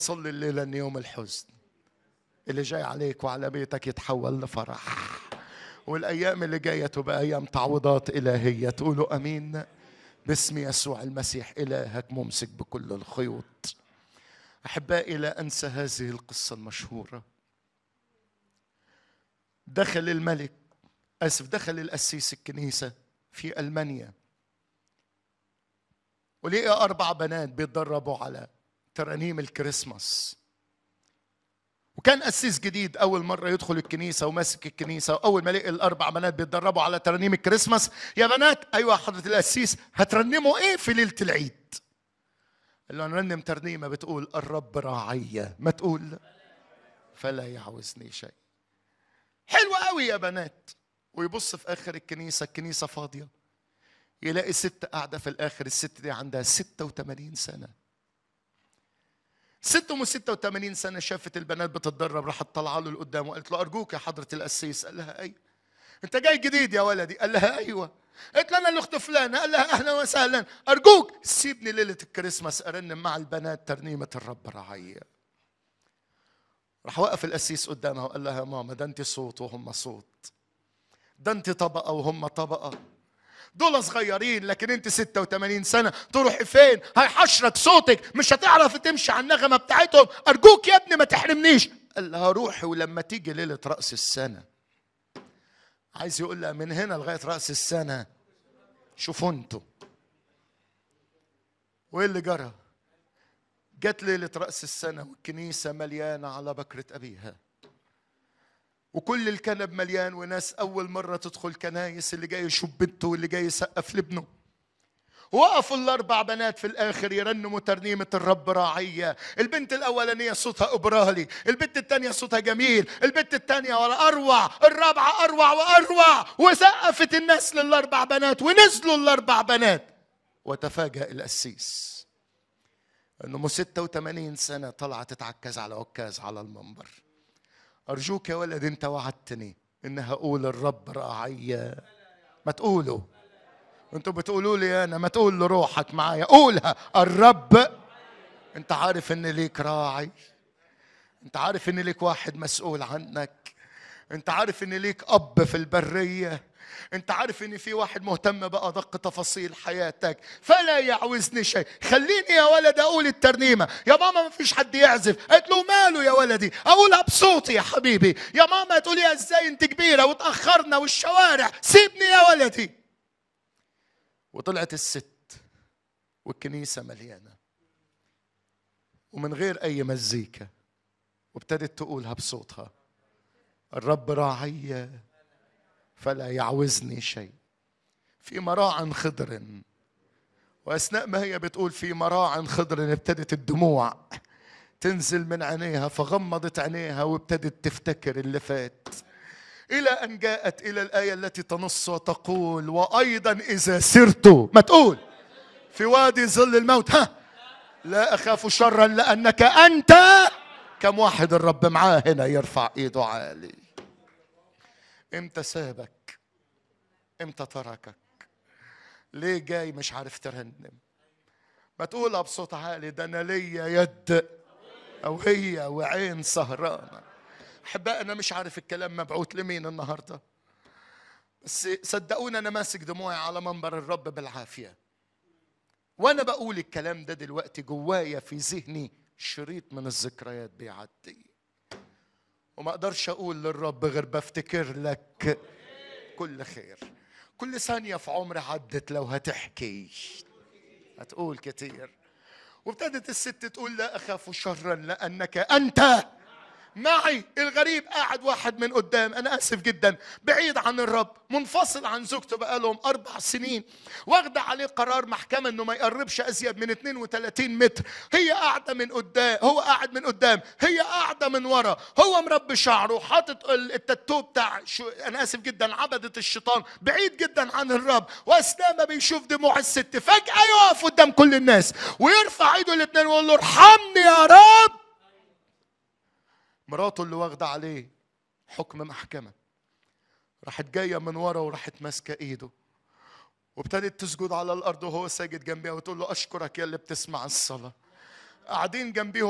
صلي الليلة ان يوم الحزن اللي جاي عليك وعلى بيتك يتحول لفرح والايام اللي جايه تبقى ايام تعويضات الهيه تقولوا امين باسم يسوع المسيح الهك ممسك بكل الخيوط احبائي لا انسى هذه القصه المشهوره دخل الملك اسف دخل القسيس الكنيسه في المانيا ولقى اربع بنات بيتدربوا على ترانيم الكريسماس وكان قسيس جديد اول مره يدخل الكنيسه وماسك الكنيسه واول ما لقي الاربع بنات بيتدربوا على ترانيم الكريسماس يا بنات ايوه حضره القسيس هترنموا ايه في ليله العيد قال له نرنم ترنيمه بتقول الرب راعيه ما تقول فلا يعوزني شيء حلوه قوي يا بنات ويبص في اخر الكنيسه الكنيسه فاضيه يلاقي ست قاعده في الاخر الست دي عندها 86 سنه ست ام 86 سنه شافت البنات بتتدرب راحت طالعه له لقدام وقالت له ارجوك يا حضره القسيس قال لها ايوه انت جاي جديد يا ولدي قال لها ايوه قالت له انا الاخت فلانه قال لها اهلا وسهلا ارجوك سيبني ليله الكريسماس ارنم مع البنات ترنيمه الرب رعيه راح وقف القسيس قدامها وقال لها يا ماما ده انت صوت وهم صوت ده انت طبقه وهم طبقه دول صغيرين لكن انت 86 سنة تروحي فين هيحشرك صوتك مش هتعرف تمشي على النغمة بتاعتهم أرجوك يا ابني ما تحرمنيش قال لها روحي ولما تيجي ليلة رأس السنة عايز يقول لها من هنا لغاية رأس السنة شوفوا انتوا وايه اللي جرى جت ليلة رأس السنة والكنيسة مليانة على بكرة أبيها وكل الكنب مليان وناس اول مره تدخل كنايس اللي جاي يشوف بنته واللي جاي يسقف لابنه وقفوا الاربع بنات في الاخر يرنموا ترنيمه الرب راعيه البنت الاولانيه صوتها ابرالي البنت الثانيه صوتها جميل البنت الثانيه اروع الرابعه اروع واروع وسقفت الناس للاربع بنات ونزلوا الاربع بنات وتفاجأ القسيس انه م 86 سنه طلعت تتعكز على عكاز على المنبر أرجوك يا ولد أنت وعدتني إن هقول الرب راعية ما تقولوا أنتوا بتقولوا لي أنا ما تقول لروحك معايا قولها الرب أنت عارف إن ليك راعي أنت عارف إن ليك واحد مسؤول عنك أنت عارف إن ليك أب في البرية انت عارف ان في واحد مهتم بادق تفاصيل حياتك فلا يعوزني شيء خليني يا ولد اقول الترنيمه يا ماما ما فيش حد يعزف قالت له ماله يا ولدي اقولها بصوتي يا حبيبي يا ماما تقولي ازاي انت كبيره وتاخرنا والشوارع سيبني يا ولدي وطلعت الست والكنيسه مليانه ومن غير اي مزيكا وابتدت تقولها بصوتها الرب راعيه فلا يعوزني شيء في مراع خضر واثناء ما هي بتقول في مراع خضر ابتدت الدموع تنزل من عينيها فغمضت عينيها وابتدت تفتكر اللي فات الى ان جاءت الى الايه التي تنص وتقول وايضا اذا سرت ما تقول في وادي ظل الموت ها لا اخاف شرا لانك انت كم واحد الرب معاه هنا يرفع ايده عالي امتى سابك امتى تركك ليه جاي مش عارف ترنم ما تقولها بصوت عالي ده انا ليا يد او هي وعين سهرانه احباء انا مش عارف الكلام مبعوث لمين النهارده بس صدقوني انا ماسك دموعي على منبر الرب بالعافيه وانا بقول الكلام ده دلوقتي جوايا في ذهني شريط من الذكريات بيعدي وما اقدرش اقول للرب غير بفتكر لك كل خير كل ثانيه في عمري عدت لو هتحكي هتقول كتير وابتدت الست تقول لا اخاف شرا لانك انت معي الغريب قاعد واحد من قدام انا اسف جدا بعيد عن الرب منفصل عن زوجته بقالهم اربع سنين واخده عليه قرار محكمه انه ما يقربش ازيد من 32 متر هي قاعده من قدام هو قاعد من قدام هي قاعده من ورا هو مربي شعره حاطط التاتو بتاع شو انا اسف جدا عبده الشيطان بعيد جدا عن الرب واثناء ما بيشوف دموع الست فجاه يقف قدام كل الناس ويرفع ايده الاثنين ويقول له ارحمني يا رب مراته اللي واخده عليه حكم محكمه راحت جايه من ورا وراحت ماسكه ايده وابتدت تسجد على الارض وهو ساجد جنبها وتقول له اشكرك يا اللي بتسمع الصلاه قاعدين جنبيهم